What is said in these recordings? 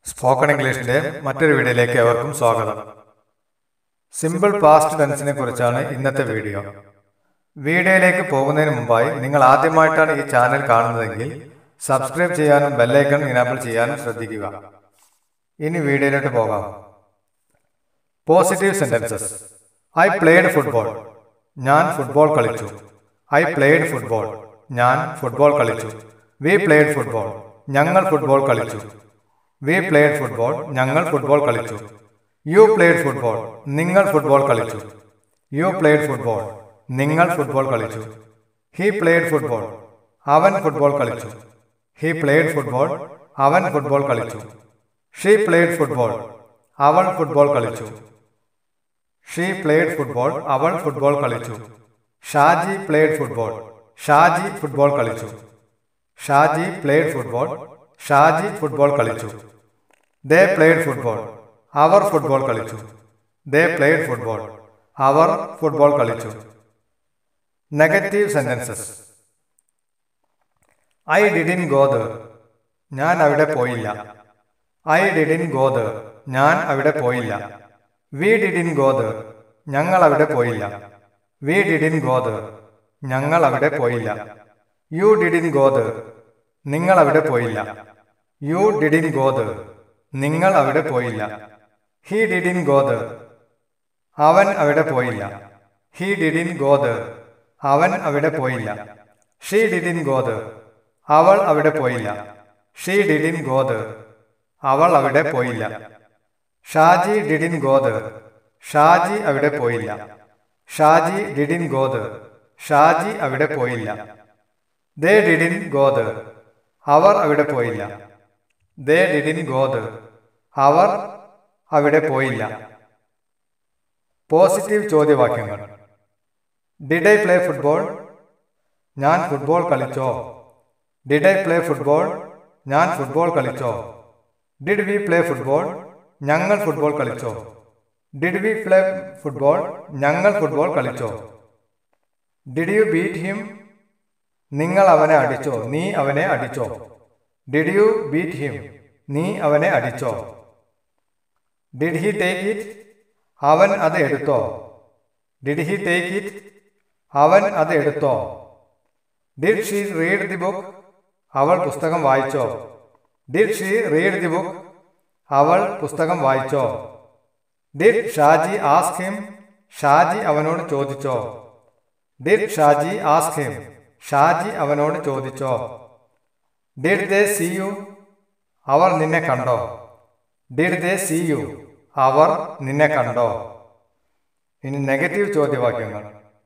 spoken ഇംഗ്ലീഷിന്റെ മറ്റൊരു വീഡിയോയിലേക്ക് ഏവർക്കും സ്വാഗതം സിമ്പിൾ പാസ്റ്റ് ടെൻസിനെ കുറിച്ചാണ് ഇന്നത്തെ വീഡിയോ വീഡിയോയിലേക്ക് പോകുന്നതിന് മുമ്പായി നിങ്ങൾ ആദ്യമായിട്ടാണ് ഈ ചാനൽ കാണുന്നതെങ്കിൽ സബ്സ്ക്രൈബ് ചെയ്യാനും ബെല്ലൈക്കൺ ഇനാബിൾ ചെയ്യാനും ശ്രദ്ധിക്കുക ഇനി വീഡിയോയിലോട്ട് പോകാം positive sentences I played football ഞാൻ ഫുട്ബോൾ കളിച്ചു ഐ പ്ലേഡ് ഫുട്ബോൾ ഞാൻ ഫുട്ബോൾ കളിച്ചു വി പ്ലേഡ് ഫുട്ബോൾ ഞങ്ങൾ ഫുട്ബോൾ കളിച്ചു വി പ്ലേഡ് ഫുട്ബോൾ ഞങ്ങൾ ഫുട്ബോൾ കളിച്ചു യു പ്ലേഡ് ഫുട്ബോൾ നിങ്ങൾ ഫുട്ബോൾ കളിച്ചു യു പ്ലേഡ് ഫുട്ബോൾ നിങ്ങൾ ഫുട്ബോൾ കളിച്ചു ഹി പ്ലേഡ് ഫുട്ബോൾ അവൻ ഫുട്ബോൾ കളിച്ചു ഹി പ്ലേഡ് ഫുട്ബോൾ അവൻ ഫുട്ബോൾ കളിച്ചു ഷീ പ്ലേഡ് ഫുട്ബോൾ അവൾ ഫുട്ബോൾ കളിച്ചു ഷീ പ്ലേഡ് ഫുട്ബോൾ അവൾ ഫുട്ബോൾ കളിച്ചു Shaji played football Shaji football കളിച്ചു Shaji played football Shaji football കളിച്ചു ദേ പ്ലേഡ് ഫുട്ബോൾ അവർ ഫുട്ബോൾ കളിച്ചു ദേ പ്ലേഡ് ഫുട്ബോൾ അവർ ഫുട്ബോൾ കളിച്ചു negative sentences I didn't go ഞാൻ അവിടെ പോയില്ല ഐ ഡിഡിൻ ഗോദ് ഞാൻ അവിടെ പോയില്ല വി ഡിഡിൻ ഗോദ് ഞങ്ങൾ അവിടെ പോയില്ല വി ഡിഡിൻ ഗോദ് ഞങ്ങൾ അവിടെ പോയില്ല യു ഡിഡിൻ ഗോദ് നിങ്ങൾ അവിടെ പോയില്ല യു ഡിഡിൻ ഗോദ് നിങ്ങൾ അവിടെ പോയില്ല ഹി ഡിഡിൻ ഗോദ് അവൻ അവിടെ പോയില്ല ഹി ഡിഡിൻ ഗോദ് അവൻ അവിടെ പോയില്ല ഷീ ഡിഡിൻ ഗോദ് അവൾ അവിടെ പോയില്ല ഷീ ഡിഡിൻ ഗോദ് അവൾ അവിടെ പോയില്ല ഷാജി ഡിഡിൻ ഗോദ് ഷാജി അവിടെ പോയില്ല ഷാജി ഡിഡിൻ ഗോദ് ഷാജി അവിടെ പോയില്ല ദേ ഡിഡിൻ ഗോദ് അവർ അവിടെ പോയില്ല ദേ ഡിഡിൻ ഗോദ് അവർ അവിടെ പോയില്ല പോസിറ്റീവ് ചോദ്യവാക്യങ്ങൾ ഡിഡ് ഐ പ്ലേ ഫുട്ബോൾ ഞാൻ ഫുട്ബോൾ കളിച്ചോ ഡിഡ് ഐ പ്ലേ ഫുട്ബോൾ ഞാൻ ഫുട്ബോൾ കളിച്ചോ ഡിഡ് വി പ്ലേ ഫുട്ബോൾ ഞങ്ങൾ ഫുട്ബോൾ കളിച്ചോ ഡിഡ് വി പ്ലേ ഫുട്ബോൾ ഞങ്ങൾ ഫുട്ബോൾ കളിച്ചോ ഡിഡ് യു ബീറ്റ് ഹിം നിങ്ങൾ അവനെ അടിച്ചോ നീ അവനെ അടിച്ചോ ഡിഡ് യു ബീറ്റ് ഹിം നീ അവനെ അടിച്ചോ ഡിഡ് ഹി ടേക്ക് ഇറ്റ് അവൻ അത് എടുത്തോ ഡിഡ് ഹി ടേക്ക് ഇറ്റ് അവൻ അത് എടുത്തോ did she read the book അവൾ പുസ്തകം വായിച്ചോ did she read the book അവൾ പുസ്തകം വായിച്ചോ did Shaji ask him Shaji അവനോട് ചോദിച്ചോ did Shaji ask him Shaji അവനോട് ചോദിച്ചോ ഡിഡ് ദേ സി യു അവർ നിന്നെ കണ്ടോ ഡിഡ് ദേ സി യു അവർ നിന്നെ കണ്ടോ ഇനി നെഗറ്റീവ് ചോദ്യവാക്യങ്ങൾ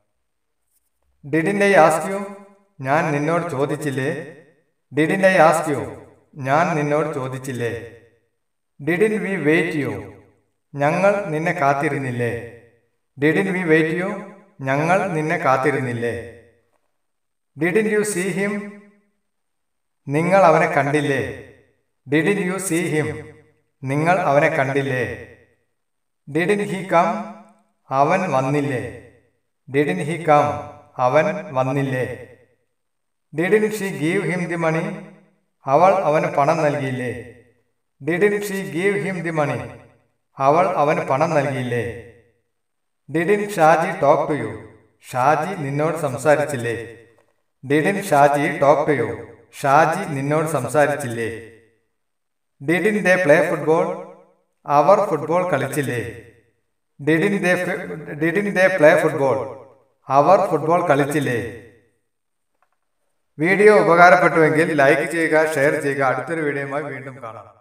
ഡിഡിൻ ഐ ആസ്ക് യു ഞാൻ നിന്നോട് ചോദിച്ചില്ലേ ഡിഡിൻ ഐ ആസ്ക് യു ഞാൻ നിന്നോട് ചോദിച്ചില്ലേ ഡിഡിൻ വി വെയിറ്റ് യു ഞങ്ങൾ നിന്നെ കാത്തിരുന്നില്ലേ ഡിഡിൻ വി വെയിറ്റ് യു ഞങ്ങൾ നിന്നെ കാത്തിരുന്നില്ലേ ഡിഡിൻ യു സീ ഹിം നിങ്ങൾ അവനെ കണ്ടില്ലേ ഡിഡിൻ യു സീ ഹിം നിങ്ങൾ അവനെ കണ്ടില്ലേ ഡിഡിൻ ഹി കം അവൻ വന്നില്ലേ ഡിഡിൻ ഹി കം അവൻ വന്നില്ലേ didn't she give him the money അവൾ അവന് പണം നൽകിയില്ലേ didn't she give him the money അവൾ അവന് പണം നൽകിയില്ലേ didn't Shaji talk to you Shaji നിന്നോട് സംസാരിച്ചില്ലേ didn't Shaji talk to you Shaji നിന്നോട് സംസാരിച്ചില്ലേ ഡിഡിൻ ദേ പ്ലേ ഫുട്ബോൾ അവർ ഫുട്ബോൾ കളിച്ചില്ലേ didn't they didn't they play football അവർ ഫുട്ബോൾ കളിച്ചില്ലേ വീഡിയോ ഉപകാരപ്പെട്ടുവെങ്കിൽ ലൈക്ക് ചെയ്യുക ഷെയർ ചെയ്യുക അടുത്തൊരു വീഡിയോയുമായി വീണ്ടും കാണാം